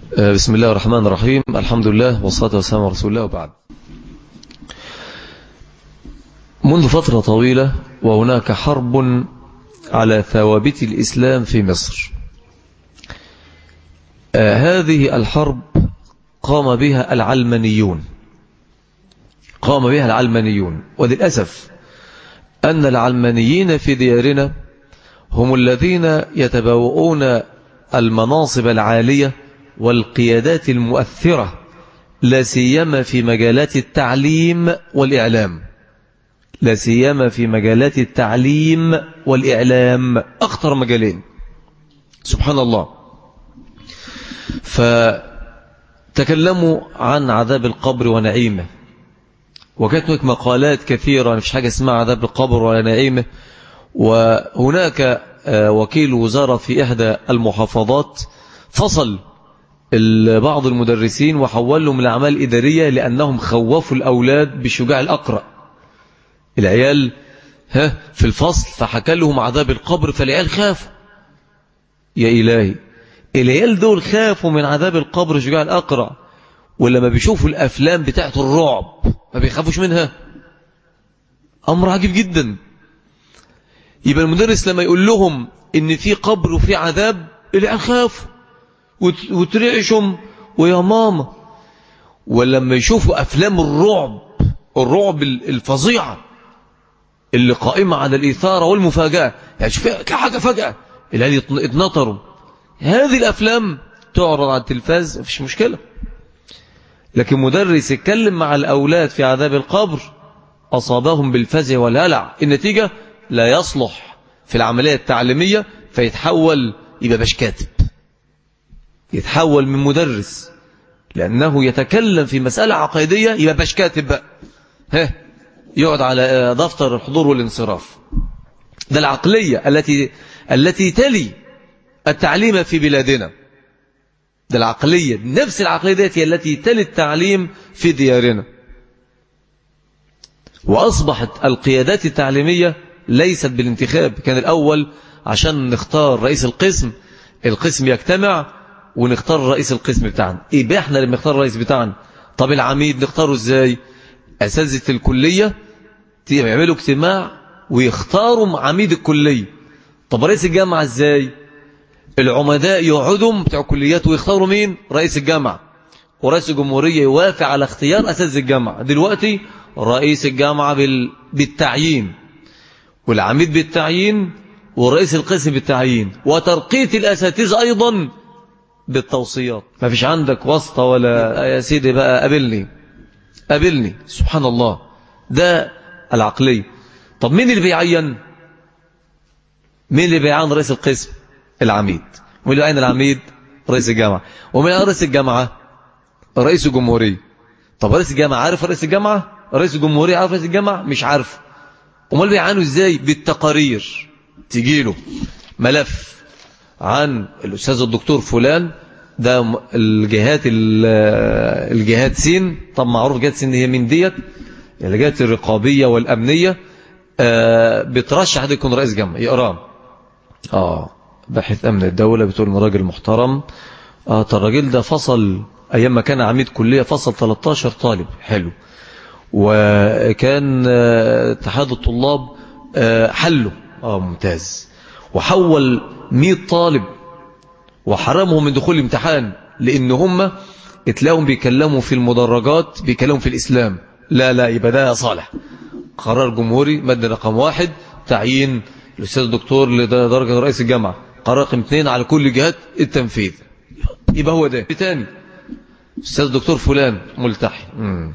بسم الله الرحمن الرحيم الحمد لله والصلاة والسلام على رسول الله وبعد منذ فترة طويلة وهناك حرب على ثوابت الإسلام في مصر هذه الحرب قام بها العلمانيون قام بها العلمانيون وللأسف أن العلمانيين في ديارنا هم الذين يتبوؤون المناصب العالية والقيادات المؤثرة لا سيما في مجالات التعليم والإعلام لا سيما في مجالات التعليم والإعلام أخطر مجالين سبحان الله فتكلموا عن عذاب القبر ونعيمه وكانت هناك مقالات كثيرة مفيش حاجة اسمها عذاب القبر ولا نعيمه وهناك وكيل وزارة في إحدى المحافظات فصل بعض المدرسين وحولهم لأعمال إدارية لأنهم خوفوا الأولاد بشجاع الأقرأ العيال ها في الفصل فحكى لهم عذاب القبر فالعيال خافوا يا إلهي العيال دول خافوا من عذاب القبر شجاع الأقرأ ولما بيشوفوا الأفلام بتاعت الرعب ما بيخافوش منها أمر عجيب جدا يبقى المدرس لما يقول لهم إن في قبر وفي عذاب العيال خافوا وترعشهم ويا ماما ولما يشوفوا أفلام الرعب الرعب الفظيعة اللي قائمة على الإثارة والمفاجأة يعني شوف حاجة فجأة العيال اتنطروا هذه الأفلام تعرض على التلفاز مفيش مشكلة لكن مدرس يتكلم مع الأولاد في عذاب القبر أصابهم بالفزع والهلع النتيجة لا يصلح في العملية التعليمية فيتحول يبقى باش كاتب يتحول من مدرس لأنه يتكلم في مسألة عقيدية يبقى باش كاتب بقى ها يقعد على دفتر الحضور والانصراف ده العقلية التي التي تلي التعليم في بلادنا ده العقلية نفس العقلية ديت التي تلي التعليم في ديارنا وأصبحت القيادات التعليمية ليست بالانتخاب كان الأول عشان نختار رئيس القسم القسم يجتمع ونختار رئيس القسم بتاعنا ايه بقى احنا اللي بنختار الرئيس بتاعنا طب العميد نختاره ازاي اساتذه الكليه يعملوا اجتماع ويختاروا عميد الكليه طب رئيس الجامعه ازاي العمداء يقعدوا بتوع الكليات ويختاروا مين رئيس الجامعه ورئيس الجمهوريه يوافق على اختيار اساتذه الجامعه دلوقتي رئيس الجامعه بال... بالتعيين والعميد بالتعيين ورئيس القسم بالتعيين وترقيه الاساتذه ايضا بالتوصيات ما فيش عندك واسطة ولا يا سيدي بقى قابلني قابلني سبحان الله ده العقلية طب مين اللي بيعين مين اللي بيعين رئيس القسم العميد ومين اللي بيعين العميد رئيس الجامعة ومين رئيس الجامعة رئيس الجمهورية طب رئيس الجامعة عارف رئيس الجامعة رئيس الجمهورية عارف رئيس الجامعة مش عارف امال بيعانوا ازاي بالتقارير تجيله ملف عن الأستاذ الدكتور فلان ده الجهات الجهات سين طب معروف جهات سين هي من ديت الجهات الرقابية والأمنية بترشح ده يكون رئيس جامعة يقراه اه باحث أمن الدولة بتقول إن راجل محترم اه الراجل ده فصل أيام ما كان عميد كلية فصل 13 طالب حلو وكان اتحاد الطلاب حله اه ممتاز وحول 100 طالب وحرمهم من دخول الامتحان لأن هم اتلاقوا بيكلموا في المدرجات بيكلموا في الإسلام لا لا يبقى ده صالح قرار جمهوري مادة رقم واحد تعيين الأستاذ الدكتور لدرجة رئيس الجامعة قرار رقم اثنين على كل جهات التنفيذ يبقى هو ده تاني أستاذ الدكتور فلان ملتحي مم.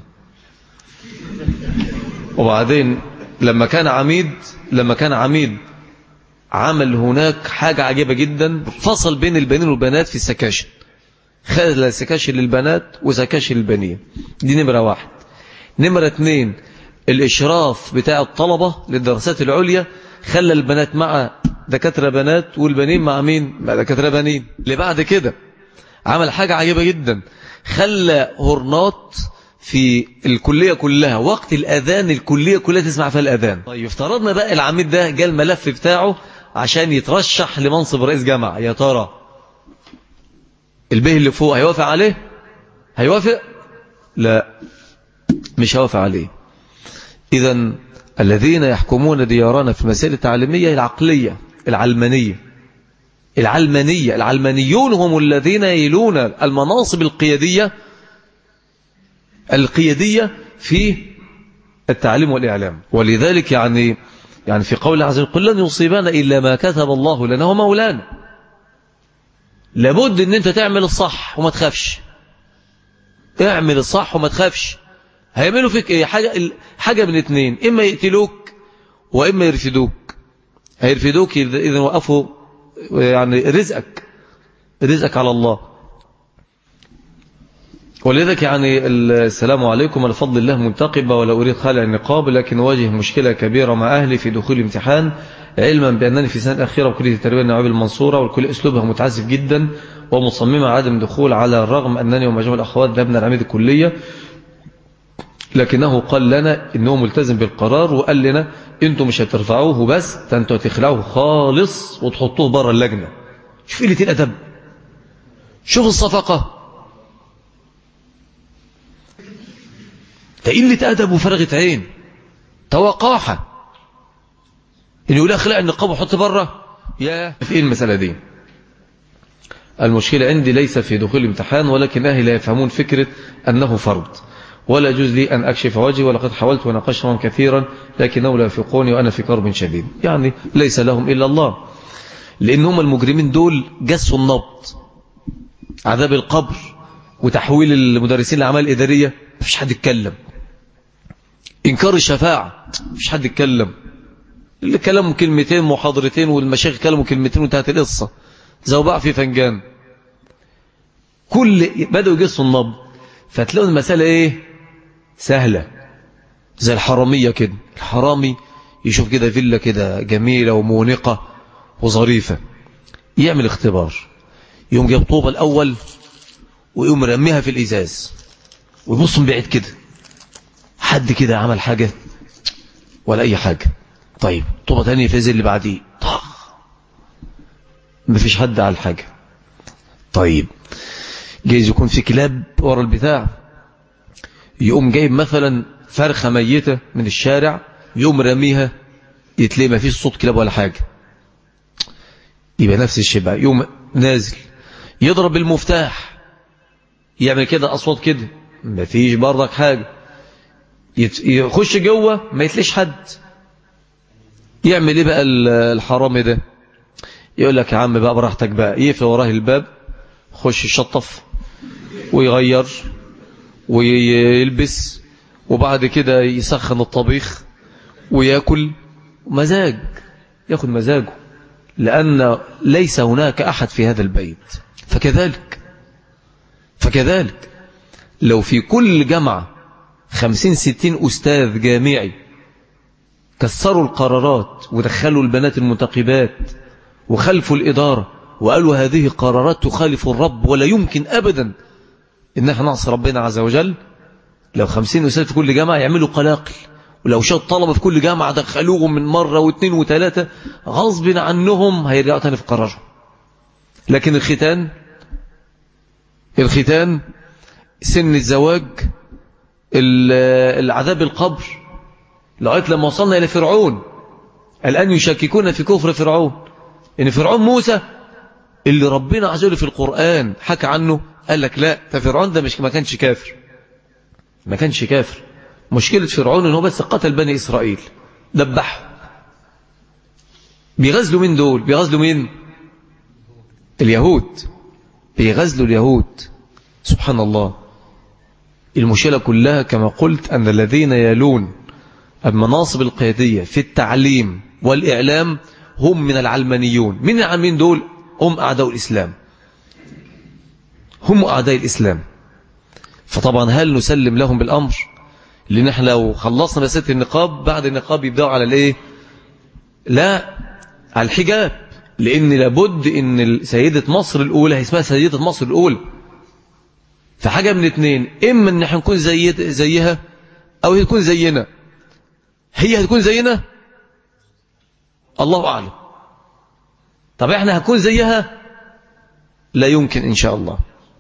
وبعدين لما كان عميد لما كان عميد عمل هناك حاجة عجيبة جدا فصل بين البنين والبنات في السكاشن خلى سكاشن للبنات وسكاشن للبنين دي نمرة واحد نمرة اتنين الإشراف بتاع الطلبة للدراسات العليا خلى البنات مع دكاترة بنات والبنين مع مين مع دكاترة بنين اللي بعد كده عمل حاجة عجيبة جدا خلى هرنات في الكلية كلها وقت الأذان الكلية كلها تسمع فيها الأذان طيب افترضنا بقى العميد ده جاء الملف بتاعه عشان يترشح لمنصب رئيس جامعة يا ترى البه اللي فوق هيوافق عليه هيوافق لا مش هيوافق عليه إذا الذين يحكمون ديارنا في المسائل التعليمية العقلية العلمانية العلمانية العلمانيون هم الذين يلون المناصب القيادية القيادية في التعليم والإعلام ولذلك يعني يعني في قول عز وجل قل لن يصيبنا إلا ما كتب الله لنا ومولانا لابد ان انت تعمل الصح وما تخافش اعمل الصح وما تخافش هيعملوا فيك ايه حاجة, حاجة من اتنين اما يقتلوك واما يرفدوك هيرفدوك اذا وقفوا يعني رزقك رزقك على الله ولذلك يعني السلام عليكم الفضل الله منتقبة ولا أريد خلع النقاب لكن واجه مشكلة كبيرة مع أهلي في دخول الامتحان علما بأنني في سنة الأخيرة وكلية التربية النوعية المنصورة والكل أسلوبها متعسف جدا ومصممة عدم دخول على الرغم أنني ومجموع الأخوات ذهبنا العميد الكلية لكنه قال لنا إنه ملتزم بالقرار وقال لنا أنتم مش هترفعوه بس أنتم هتخلعوه خالص وتحطوه بره اللجنة شوف قلة الأدب شوف الصفقة قلة أدب وفرغة عين توقاحة إن يقول أخلع النقاب وحط بره يا في إيه المسألة دي المشكلة عندي ليس في دخول الامتحان ولكن أهلي لا يفهمون فكرة أنه فرض ولا يجوز لي أن أكشف وجهي ولقد حاولت وناقشتهم كثيرا لكنهم لا يفقوني وأنا في كرب شديد يعني ليس لهم إلا الله لأن هم المجرمين دول جسوا النبض عذاب القبر وتحويل المدرسين لأعمال إدارية مفيش حد يتكلم إنكار الشفاعة مفيش حد يتكلم اللي كلامه كلمتين محاضرتين والمشايخ كلامه كلمتين وانتهت القصة زوباع في فنجان كل بدأوا يقصوا النبض فتلاقوا المسألة ايه سهلة زي الحرامية كده الحرامي يشوف كده فيلا كده جميلة ومونقة وظريفة يعمل اختبار يوم جاب طوبة الأول ويقوم رميها في الإزاز ويبص من بعيد كده حد كده عمل حاجة ولا أي حاجة طيب طوبة تانية في اللي بعديه طخ مفيش حد على الحاجة طيب جايز يكون في كلاب ورا البتاع يقوم جايب مثلا فرخة ميتة من الشارع يقوم رميها يتلاقي ما فيش صوت كلاب ولا حاجة يبقى نفس الشيء بقى يقوم نازل يضرب بالمفتاح يعمل كده أصوات كده ما فيش برضك حاجة يخش جوه ما يتليش حد يعمل ايه بقى الحرامي ده يقول لك يا عم بقى براحتك بقى يقفل وراه الباب خش يشطف ويغير ويلبس وبعد كده يسخن الطبيخ ويأكل مزاج يأخذ مزاجه لأن ليس هناك أحد في هذا البيت فكذلك فكذلك لو في كل جامعة خمسين ستين أستاذ جامعي كسروا القرارات ودخلوا البنات المنتقبات وخلفوا الإدارة وقالوا هذه قرارات تخالف الرب ولا يمكن أبدا إن احنا نعصي ربنا عز وجل لو خمسين أستاذ في كل جامعة يعملوا قلاقل ولو شاد طلبة في كل جامعة دخلوهم من مرة واثنين وثلاثة غصب عنهم هيرجعوا تاني في قرارهم لكن الختان الختان سن الزواج العذاب القبر لغاية لما وصلنا إلى فرعون الآن يشككون في كفر فرعون إن فرعون موسى اللي ربنا عز وجل في القرآن حكى عنه قال لك لا ده فرعون ده مش ما كانش كافر ما كانش كافر مشكلة فرعون إنه بس قتل بني إسرائيل ذبحهم بيغزلوا مين دول بيغزلوا مين اليهود بيغزلوا اليهود سبحان الله المشكلة كلها كما قلت أن الذين يلون المناصب القيادية في التعليم والإعلام هم من العلمانيون من العلمانيين دول هم أعداء الإسلام هم أعداء الإسلام فطبعا هل نسلم لهم بالأمر لأن احنا لو خلصنا مسألة النقاب بعد النقاب يبدأوا على الايه لا على الحجاب لأن لابد أن سيدة مصر الأولى هي اسمها سيدة مصر الأولى فحاجة من اثنين إما أن احنا نكون زي زيها أو هي تكون زينا هي هتكون زينا الله أعلم طب احنا هنكون زيها لا يمكن إن شاء الله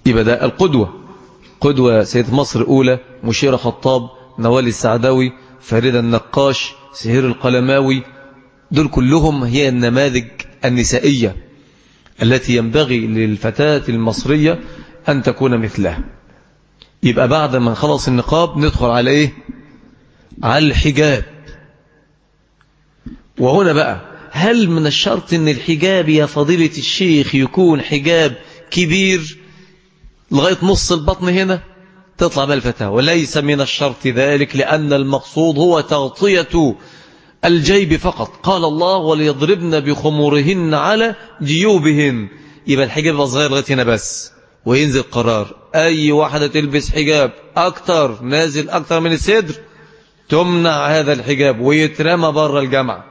يبقى ده القدوة قدوة سيد مصر الأولى مشير خطاب نوال السعداوي فريد النقاش سهير القلماوي دول كلهم هي النماذج النسائية التي ينبغي للفتاة المصرية أن تكون مثلها يبقى بعد ما نخلص النقاب ندخل على إيه على الحجاب وهنا بقى هل من الشرط أن الحجاب يا فضيلة الشيخ يكون حجاب كبير لغاية نص البطن هنا تطلع بقى الفتاة وليس من الشرط ذلك لأن المقصود هو تغطية الجيب فقط قال الله وليضربن بخمورهن على جيوبهن يبقى الحجاب صغير لغاية هنا بس وينزل قرار أي واحدة تلبس حجاب أكتر نازل أكتر من الصدر تمنع هذا الحجاب ويترمى بره الجامعة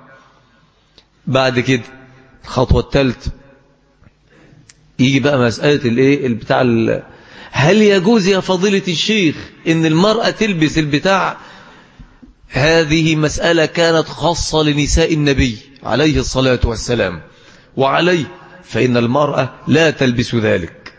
بعد كده الخطوة الثالثة يجي بقى مسألة الايه البتاع هل يجوز يا فضيلة الشيخ ان المرأة تلبس البتاع هذه مسألة كانت خاصة لنساء النبي عليه الصلاة والسلام وعليه فإن المرأة لا تلبس ذلك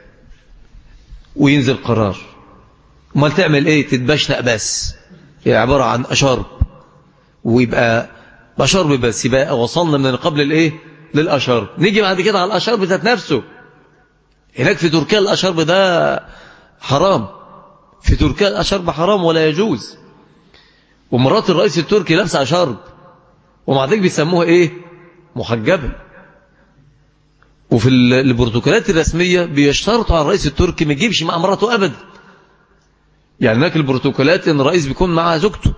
وينزل قرار ما تعمل ايه تتبشتق بس هي عبارة عن أشرب ويبقى أشرب بس يبقى وصلنا من قبل الايه للأشرب نيجي بعد كده على الأشرب ذات نفسه هناك في تركيا الأشرب ده حرام في تركيا الأشرب حرام ولا يجوز ومرات الرئيس التركي لابسه أشرب ومع ذلك بيسموها إيه محجبة وفي البروتوكولات الرسمية بيشترطوا على الرئيس التركي ما يجيبش مع مراته أبدا يعني هناك البروتوكولات ان الرئيس بيكون معها زوجته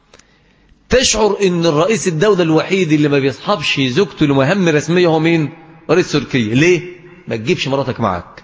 تشعر ان الرئيس الدولة الوحيد اللي ما بيصحبش زوجته لمهام رسمية هو مين رئيس تركيا ليه ما تجيبش مراتك معك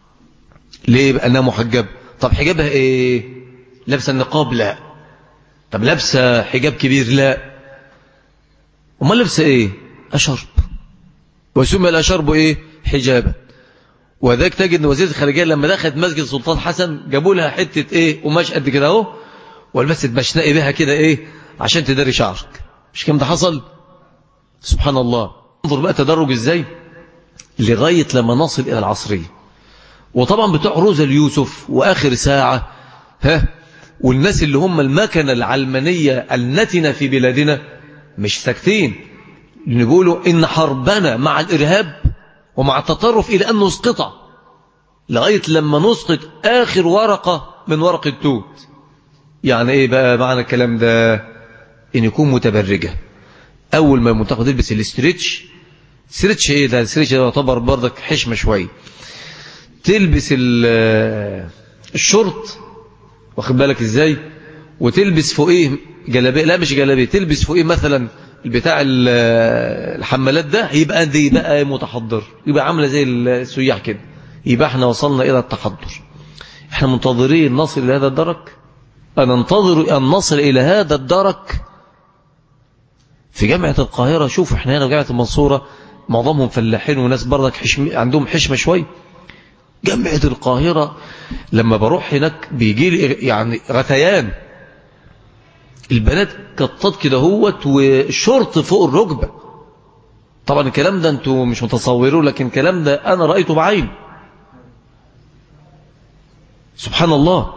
ليه بقى انها محجبة طب حجابها ايه لابسه النقاب لا طب لابسه حجاب كبير لا امال لابسه ايه اشرب وسمي الاشرب ايه حجابا وذاك تجد ان وزير الخارجيه لما دخلت مسجد سلطان حسن جابوا لها حته ايه قماش قد كده اهو ولبست بشنقي بها كده ايه عشان تداري شعرك مش كم ده حصل سبحان الله انظر بقى تدرج ازاي لغاية لما نصل إلى العصرية وطبعا بتوع روزا اليوسف وآخر ساعة ها والناس اللي هم المكنة العلمانية النتنة في بلادنا مش ساكتين نقولوا إن حربنا مع الإرهاب ومع التطرف إلى أن نسقطه لغاية لما نسقط آخر ورقة من ورق التوت يعني إيه بقى معنى الكلام ده إن يكون متبرجة أول ما المنتخب تلبس الاستريتش سريتش ايه ده سريتش ده يعتبر برضك حشمة شوية تلبس الشرط واخد بالك ازاي وتلبس فوقيه جلابيه لا مش جلابيه تلبس فوقيه مثلا البتاع الحمالات ده يبقى دي بقى متحضر يبقى عامله زي السياح كده يبقى احنا وصلنا الى التحضر احنا منتظرين نصل الى هذا الدرك انا انتظر ان نصل الى هذا الدرك في جامعة القاهرة شوف احنا هنا جامعة المنصورة معظمهم فلاحين وناس برضك حشم عندهم حشمة شوي جامعة القاهرة لما بروح هناك بيجي لي يعني غثيان البنات كطات كده هوت والشرط فوق الركبة طبعا الكلام ده انتوا مش متصوروا لكن الكلام ده انا رأيته بعين سبحان الله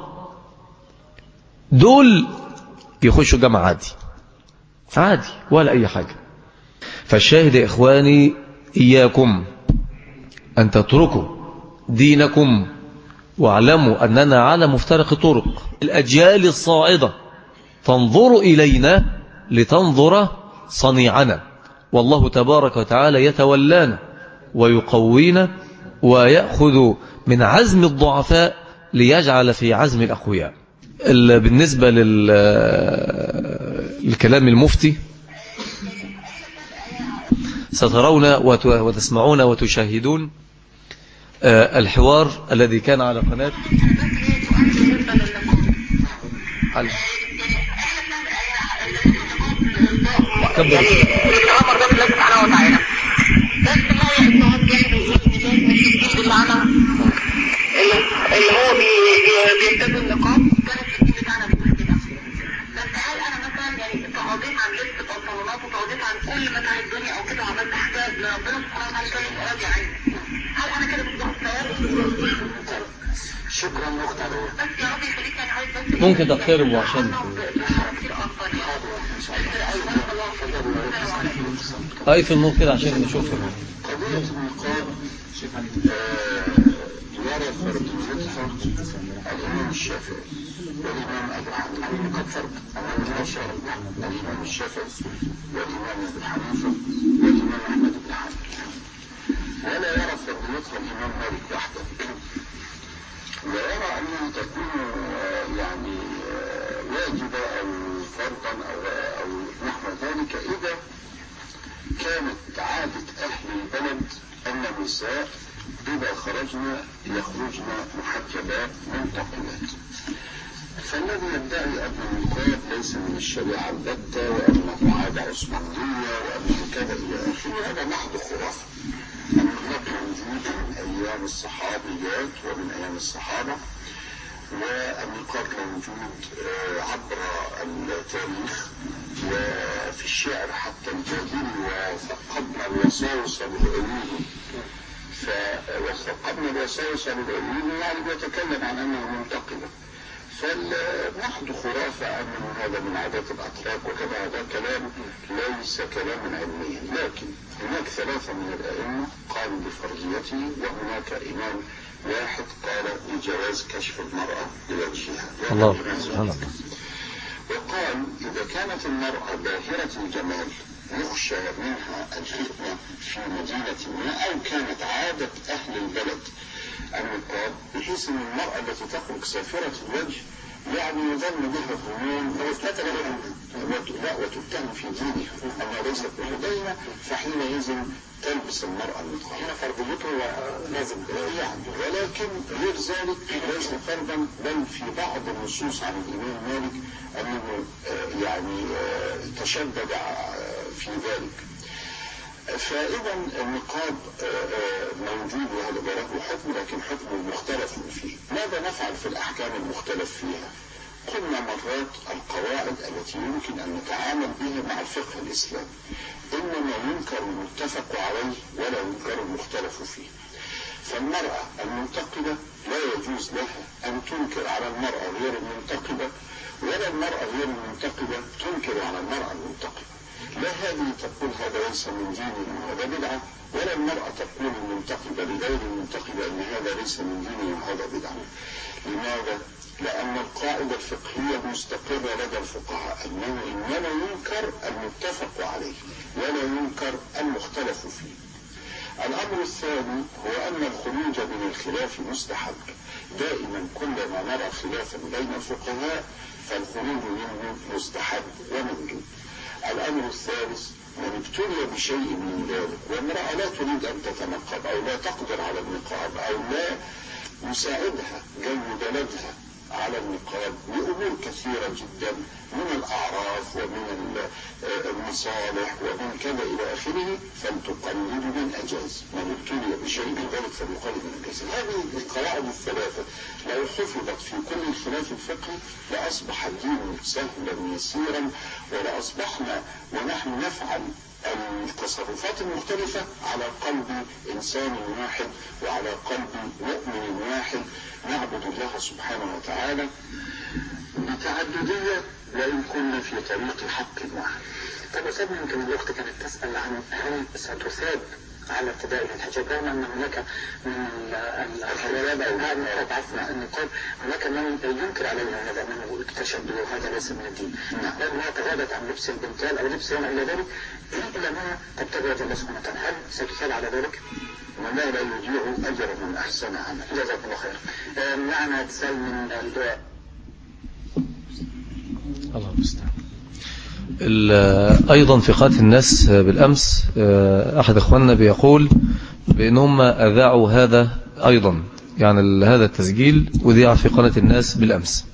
دول يخشوا جامعة عادي عادي ولا أي حاجة فالشاهد يا إخواني إياكم أن تتركوا دينكم واعلموا أننا على مفترق طرق الأجيال الصاعدة تنظر إلينا لتنظر صنيعنا والله تبارك وتعالى يتولانا ويقوينا ويأخذ من عزم الضعفاء ليجعل في عزم الأقوياء بالنسبة للكلام المفتي سترون وتسمعون وتشاهدون الحوار الذي كان على قناة على كبر اللي هو بيرتدوا النقاب كانت في الدين بتاعنا بتقول كده بس هل انا مثلا يعني تغاضيت عن لبس البنطلونات وتغاضيت عن كل متاع الدنيا او كده وعملت حاجه ربنا سبحانه وتعالى شويه راضي عني هل انا كده بالظبط شكرا اخت علي بس يا رب يخليك يعني عايز بس ممكن تقتربوا عشان بحركتين اكبر يعني أي في النور كده عشان نشوفها قضية النقاب آه، يرى فرضيتها الإمام الشافعي والإمام أبو حنيفة النقاب فرض الإمام الشافعي الإمام الشافعي والإمام أبو حنيفة والإمام أحمد بن حنبل ولا يرى فرضيتها الإمام مالك وحده ويرى أنها تكون آه، يعني آه، واجبة أو فرضا أو أو نحو ذلك إذا كانت عادة أهل البلد أن النساء إذا خرجن يخرجن محجبات منتقلات فالذي يدعي أن النقاب ليس من الشريعة البتة وأنه عادة عثمانية وأنه كذا إلى آخره هذا محض خرافة النقاب موجود من أيام الصحابيات ومن أيام الصحابة والنقاب موجود آه، عبر التاريخ وفي الشعر حتى الجاهلي وثقبنا الوساوس بالعيون فوثقبنا الوساوس بالعيون يعني بيتكلم عن انه منتقبه فالمحض خرافة أنه هذا من عادات الأتراك وكذا هذا كلام ليس كلاما علميا لكن هناك ثلاثة من الأئمة قالوا بفرضيته وهناك إمام واحد قال بجواز كشف المرأة بوجهها الله سبحان الله وقال إذا كانت المرأة باهرة الجمال يخشى منها الفتنة في مدينة ما أو كانت عادة أهل البلد النقاب بحيث أن المرأة التي تخرج سافرة الوجه يعني يظن بها الظنون وت- لا وتتهم في دينها أنها ليست متدينة فحينئذ تلبس المرأة النقاب هنا فرضيته لازم يعني ولكن غير ذلك ليس فرضا بل في بعض النصوص عن الإمام مالك أنه آه، يعني آه، تشدد آه، في ذلك فإذا النقاب آه، آه، موجود وهذا له حكم لكن حكم مختلف فيه ماذا نفعل في الأحكام المختلف فيها قلنا مرات القواعد التي يمكن أن نتعامل بها مع الفقه الإسلامي إنما ينكر المتفق عليه ولا ينكر المختلف فيه فالمرأة المنتقبة لا يجوز لها أن تنكر على المرأة غير المنتقبة ولا المرأة غير المنتقبة تنكر على المرأة المنتقبة لا هذه تقول هذا ليس من ديني وهذا بدعة ولا المرأة تقول المنتقبة لغير المنتقبة أن هذا ليس من ديني وهذا بدعة لماذا؟ لأن القاعدة الفقهية مستقرة لدى الفقهاء أنه إنما ينكر المتفق عليه ولا ينكر المختلف فيه الأمر الثاني هو أن الخروج من الخلاف مستحب دائما كلما نرى خلافا بين الفقهاء فالخروج منه مستحب ومندوب الأمر الثالث من ابتلي بشيء من ذلك وامرأة لا تريد أن تتنقب أو لا تقدر على النقاب أو لا يساعدها جو بلدها على النقاب لأمور كثيرة جدا من الأعراف ومن ال- آه، المصالح ومن كذا إلى آخره فلتقلد من أجاز من ابتلي بشيء من ذلك فليقلد من أجاز هذه القواعد الثلاثة لو حفظت في كل الخلاف الفقهي لأصبح الدين سهلا يسيرا ولأصبحنا ونحن نفعل التصرفات المختلفة على قلب إنسان واحد وعلى قلب مؤمن واحد نعبد الله سبحانه وتعالى بتعددية وإن كنا في طريق حق واحد طب أستاذ يمكن الأخت كانت تسأل عن هل ستثاب على ارتداء الحجاب رغم أن هناك من الحوالات النقاب عفوا النقاب هناك من ينكر عليها هذا أنه التشدد وهذا ليس من الدين بل أنها تغاضت عن لبس البنطال أو لبس وما إلى ذلك إلا ما تبتغي وجه الله سبحانه وتعالى هل ستثاب على ذلك؟ وما لا يضيع أجر من أحسن عمل جزاكم الله خير آه، معنا اتصال من الدعاء الله المستعان ال- أيضا في قناة الناس بالأمس آه، أحد إخواننا بيقول بأنهم أذاعوا هذا أيضا يعني ال- هذا التسجيل أذيع في قناة الناس بالأمس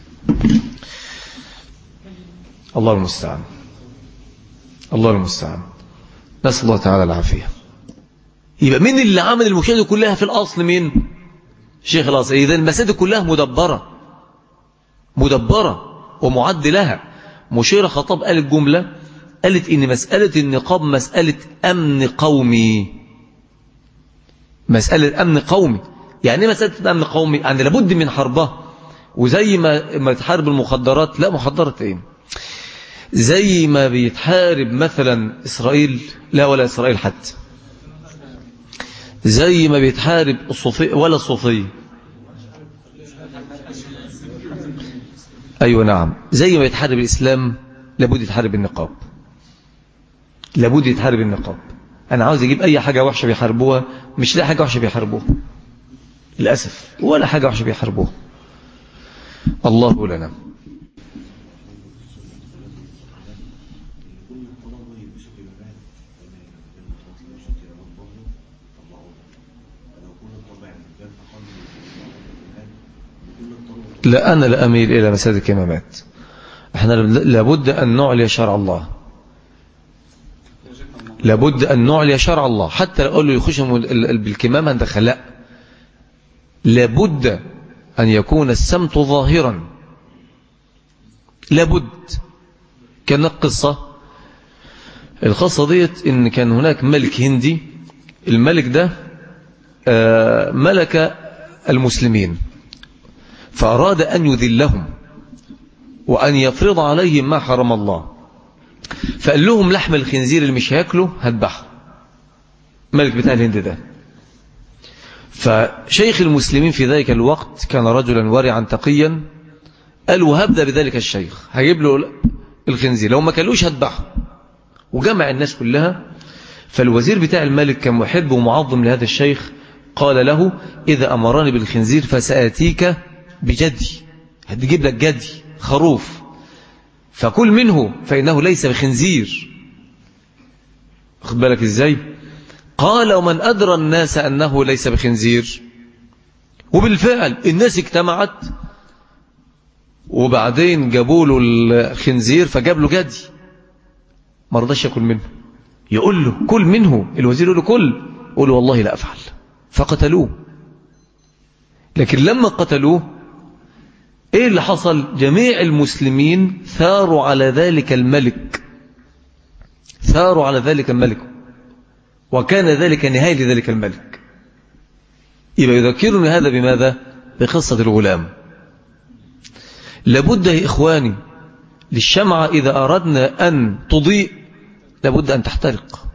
الله المستعان الله المستعان نسأل الله تعالى العافية يبقى مين اللي عمل المشاهدة كلها في الأصل مين شيخ الأصل إذا المساجد كلها مدبرة مدبرة ومعد لها مشيرة خطاب قالت جملة قالت إن مسألة النقاب مسألة أمن قومي مسألة أمن قومي يعني ايه مسألة الأمن القومي يعني لابد من حربها وزي ما ما تحارب المخدرات لا مخدرات ايه زي ما بيتحارب مثلا إسرائيل لا ولا إسرائيل حتى زي ما بيتحارب الصوفية ولا الصوفية أيوة نعم زي ما يتحارب الإسلام لابد يتحارب النقاب لابد يتحارب النقاب أنا عاوز أجيب أي حاجة وحشة بيحاربوها مش لا حاجة وحشة بيحاربوها للأسف ولا حاجة وحشة بيحاربوها الله لنا لا أنا لا أميل إلى مساجد الكمامات احنا لابد أن نعلي شرع الله لابد أن نعلي شرع الله حتى لو قالوا يخش بالكمامة ندخل لا لابد أن يكون السمت ظاهرا لابد كان القصة القصة ديت إن كان هناك ملك هندي الملك ده ملك المسلمين فأراد أن يذلهم وأن يفرض عليهم ما حرم الله فقال لهم لحم الخنزير اللي مش هياكله هذبحه ملك بتاع الهند ده فشيخ المسلمين في ذلك الوقت كان رجلا ورعا تقيا قالوا هبدأ بذلك الشيخ هجيب له الخنزير لو ما كلوش هذبحه وجمع الناس كلها فالوزير بتاع الملك كان محب ومعظم لهذا الشيخ قال له إذا أمرني بالخنزير فسآتيك بجدي هتجيب لك جدي خروف فكل منه فإنه ليس بخنزير خد بالك إزاي قال ومن أدرى الناس أنه ليس بخنزير وبالفعل الناس اجتمعت وبعدين جابوا له الخنزير فجاب له جدي ما رضاش ياكل منه يقول له كل منه الوزير يقول له كل يقول له والله لا أفعل فقتلوه لكن لما قتلوه ايه اللي حصل جميع المسلمين ثاروا على ذلك الملك ثاروا على ذلك الملك وكان ذلك نهاية لذلك الملك يبقى يذكرني هذا بماذا بقصة الغلام لابد يا إخواني للشمعة إذا أردنا أن تضيء لابد أن تحترق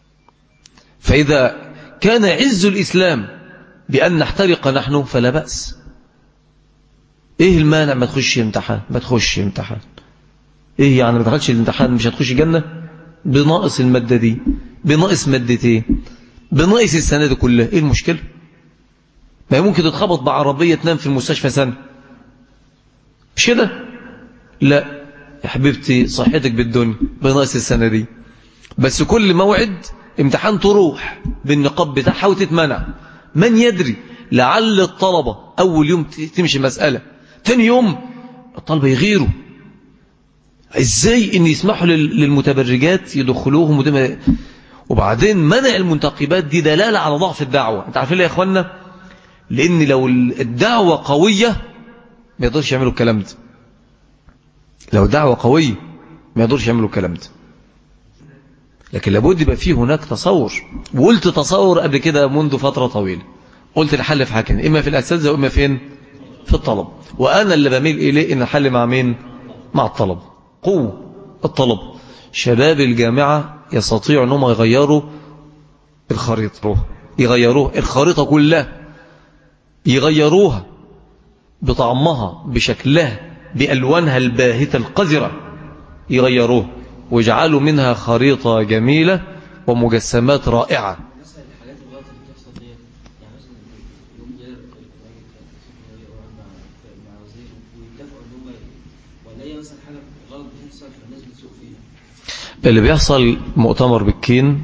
فإذا كان عز الإسلام بأن نحترق نحن فلا بأس ايه المانع ما تخش امتحان ما تخش امتحان ايه يعني ما تدخلش الامتحان مش هتخش جنة بناقص المادة دي بناقص مادتين بناقص السنة دي كلها ايه المشكلة ما ممكن تتخبط بعربية تنام في المستشفى سنة مش كده لا يا حبيبتي صحتك بالدنيا بناقص السنة دي بس كل موعد امتحان تروح بالنقاب بتاعها وتتمنع من يدري لعل الطلبة أول يوم تمشي المسألة تاني يوم الطلبة يغيروا ازاي ان يسمحوا للمتبرجات يدخلوهم ودم وبعدين منع المنتقبات دي دلالة على ضعف الدعوة انت عارفين ليه يا اخوانا لان لو الدعوة قوية ما يقدرش يعملوا الكلام ده لو الدعوة قوية ما يقدرش يعملوا الكلام ده لكن لابد يبقى فيه هناك تصور وقلت تصور قبل كده منذ فترة طويلة قلت الحل في حاجة إما في الأساتذة وإما فين في الطلب وأنا اللي بميل إليه إن الحل مع مين مع الطلب قوة الطلب شباب الجامعة يستطيعوا أنهم يغيروا الخريطة يغيروها الخريطة كلها يغيروها بطعمها بشكلها بألوانها الباهتة القذرة يغيروها ويجعلوا منها خريطة جميلة ومجسمات رائعة اللي بيحصل مؤتمر بكين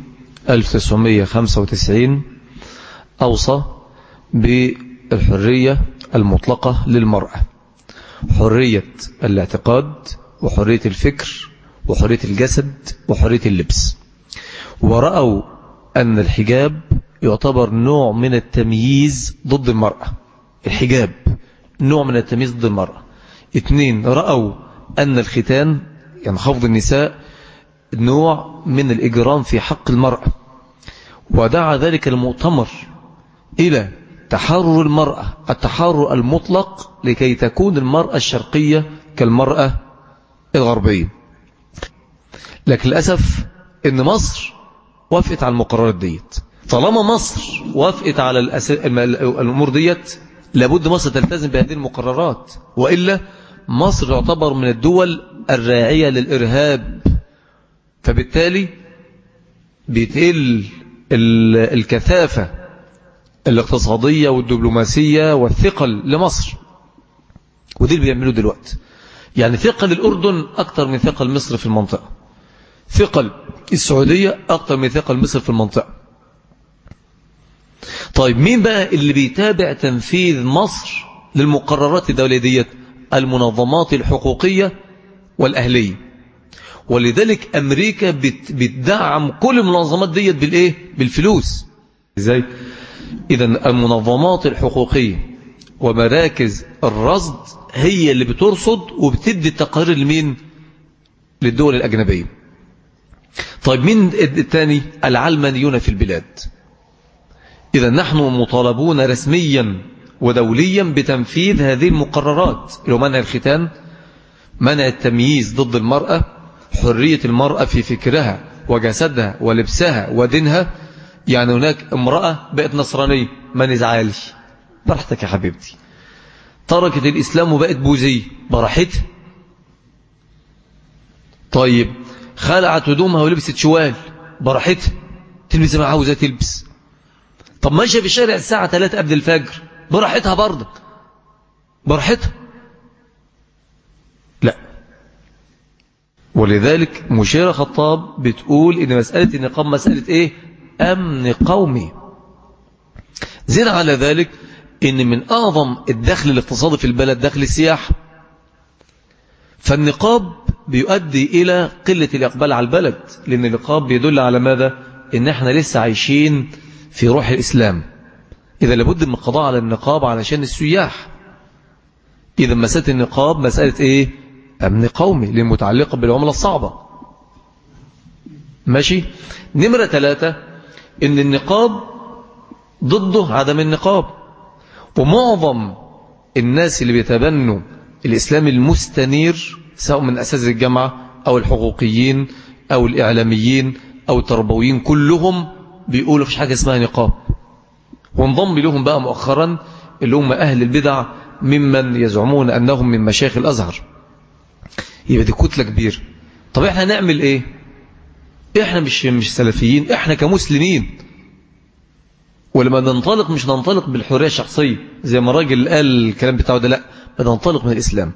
1995 أوصى بالحرية المطلقة للمرأة حرية الاعتقاد وحرية الفكر وحرية الجسد وحرية اللبس ورأوا أن الحجاب يعتبر نوع من التمييز ضد المرأة الحجاب نوع من التمييز ضد المرأة اثنين رأوا أن الختان يعني خفض النساء نوع من الإجرام في حق المرأة ودعا ذلك المؤتمر إلى تحرر المرأة التحرر المطلق لكي تكون المرأة الشرقية كالمرأة الغربية لكن للأسف ان مصر وافقت على المقررات ديت طالما مصر وافقت على الأس... الأمور ديت لابد مصر تلتزم بهذه المقررات وإلا مصر تعتبر من الدول الراعية للإرهاب فبالتالي بيتقل الكثافة الاقتصادية والدبلوماسية والثقل لمصر ودي اللي بيعملوه دلوقتي يعني ثقل الأردن أكثر من ثقل مصر في المنطقة ثقل السعودية أكثر من ثقل مصر في المنطقة طيب مين بقى اللي بيتابع تنفيذ مصر للمقررات الدولية ديت المنظمات الحقوقية والأهلية ولذلك أمريكا بتدعم كل المنظمات ديت بالإيه؟ بالفلوس إزاي؟ إذا المنظمات الحقوقية ومراكز الرصد هي اللي بترصد وبتدي التقارير لمين؟ للدول الأجنبية طيب مين الثاني؟ العلمانيون في البلاد إذا نحن مطالبون رسميا ودوليا بتنفيذ هذه المقررات اللي منع الختان منع التمييز ضد المرأة حرية المرأة في فكرها وجسدها ولبسها ودينها يعني هناك امرأة بقت نصرانية ما نزعلش براحتك يا حبيبتي تركت الإسلام وبقت بوذية براحتها طيب خلعت هدومها ولبست شوال براحتها تلبس ما عاوزة تلبس طب ماشية في الشارع الساعة 3 قبل الفجر براحتها برضك براحتها لا ولذلك مشيرة خطاب بتقول ان مسألة النقاب مسألة ايه امن قومي زين على ذلك ان من اعظم الدخل الاقتصادي في البلد دخل السياحة فالنقاب بيؤدي الى قلة الاقبال على البلد لان النقاب بيدل على ماذا ان احنا لسه عايشين في روح الاسلام إذا لابد من القضاء على النقاب علشان السياح إذا مسألة النقاب مسألة إيه أمن قومي للمتعلقة بالعملة الصعبة ماشي نمرة ثلاثة إن النقاب ضده عدم النقاب ومعظم الناس اللي بيتبنوا الإسلام المستنير سواء من أساس الجامعة أو الحقوقيين أو الإعلاميين أو التربويين كلهم بيقولوا فيش حاجة اسمها نقاب وانضم لهم بقى مؤخرا اللي هم أهل البدع ممن يزعمون أنهم من مشايخ الأزهر يبقى دي كتلة كبيرة طب احنا هنعمل ايه احنا مش مش سلفيين احنا كمسلمين ولما ننطلق مش ننطلق بالحرية الشخصية زي ما راجل قال الكلام بتاعه ده لا بننطلق من الإسلام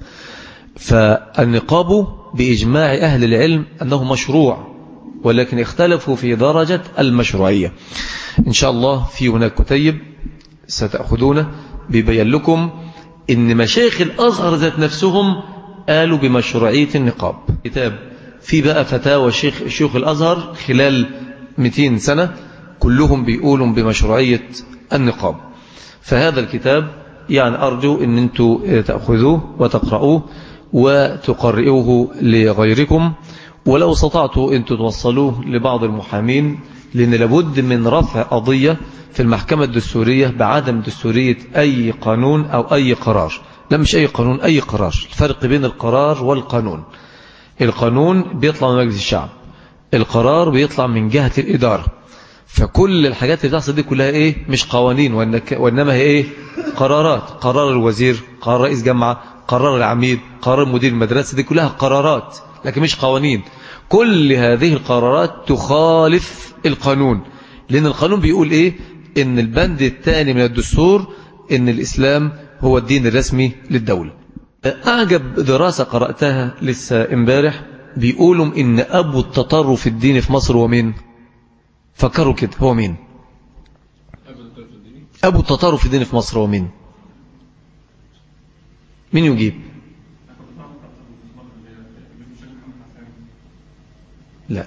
فالنقاب بإجماع أهل العلم أنه مشروع ولكن اختلفوا في درجة المشروعية إن شاء الله في هناك كتيب ستأخذونه بيبين لكم إن مشايخ الأزهر ذات نفسهم قالوا بمشروعية النقاب كتاب في بقى فتاوى شيخ شيوخ الأزهر خلال 200 سنة كلهم بيقولوا بمشروعية النقاب فهذا الكتاب يعني أرجو أن أنتوا تأخذوه وتقرأوه وتقرئوه لغيركم ولو استطعتوا أن توصلوه لبعض المحامين لأن لابد من رفع قضية في المحكمة الدستورية بعدم دستورية أي قانون أو أي قرار لا مش أي قانون أي قرار الفرق بين القرار والقانون القانون بيطلع من مجلس الشعب القرار بيطلع من جهة الإدارة فكل الحاجات اللي بتحصل دي كلها إيه مش قوانين وإنما هي إيه قرارات قرار الوزير قرار رئيس جامعة قرار العميد قرار مدير المدرسة دي كلها قرارات لكن مش قوانين كل هذه القرارات تخالف القانون لأن القانون بيقول إيه إن البند الثاني من الدستور إن الإسلام هو الدين الرسمي للدولة أعجب دراسة قرأتها لسه امبارح بيقولوا إن أبو التطرف الديني في مصر هو مين فكروا كده هو مين أبو التطرف الديني في مصر هو مين مين يجيب لا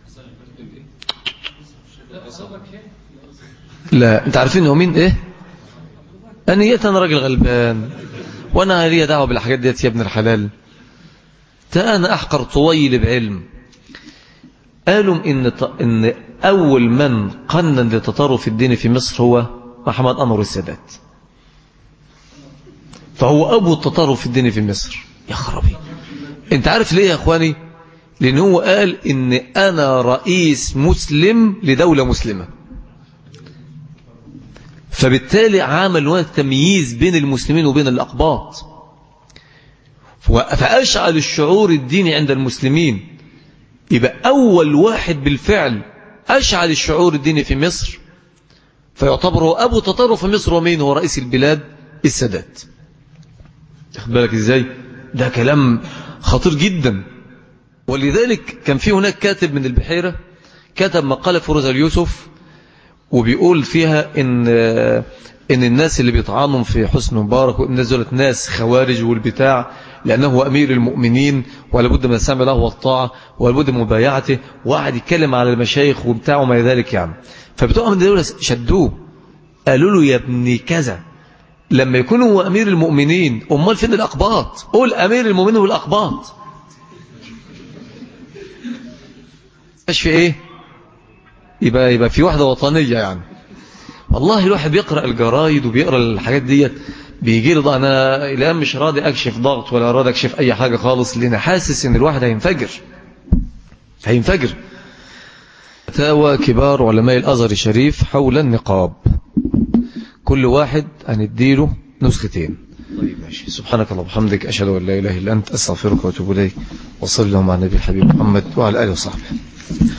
لا انت عارفين هو مين ايه انا انا راجل غلبان وانا لي دعوه بالحاجات ديت يا ابن الحلال انا احقر طويل بعلم قالوا ان ان اول من قنن للتطرف الديني في مصر هو محمد أنور السادات فهو أبو التطرف الديني في مصر يا خرابي انت عارف ليه يا أخواني لأن هو قال إن أنا رئيس مسلم لدولة مسلمة فبالتالي عمل هناك تمييز بين المسلمين وبين الأقباط فأشعل الشعور الديني عند المسلمين يبقى أول واحد بالفعل أشعل الشعور الديني في مصر فيعتبر هو أبو تطرف في مصر ومين هو رئيس البلاد السادات تاخد بالك إزاي ده كلام خطير جدا ولذلك كان في هناك كاتب من البحيرة كتب مقالة فروز اليوسف وبيقول فيها إن, إن الناس اللي بيطعنوا في حسن مبارك نزلت ناس خوارج والبتاع لأنه أمير المؤمنين ولا بد من السمع له والطاعة ولا بد من مبايعته وقعد يتكلم على المشايخ وبتاع وما ذلك يعني فبتوع من دولة شدوه قالوا له يا ابني كذا لما يكون هو أمير المؤمنين أمال فين الأقباط قول أمير المؤمنين والأقباط ايش في ايه يبقى يبقى في واحدة وطنية يعني والله الواحد بيقرأ الجرايد وبيقرأ الحاجات ديت بيجي لي انا الان مش راضي اكشف ضغط ولا راضي اكشف اي حاجة خالص لان حاسس ان الواحد هينفجر هينفجر فتاوى كبار علماء الازهر الشريف حول النقاب كل واحد هنديله نسختين طيب ماشي سبحانك اللهم وبحمدك اشهد ان لا اله الا انت استغفرك واتوب اليك وصلى اللهم على النبي الحبيب محمد وعلى اله وصحبه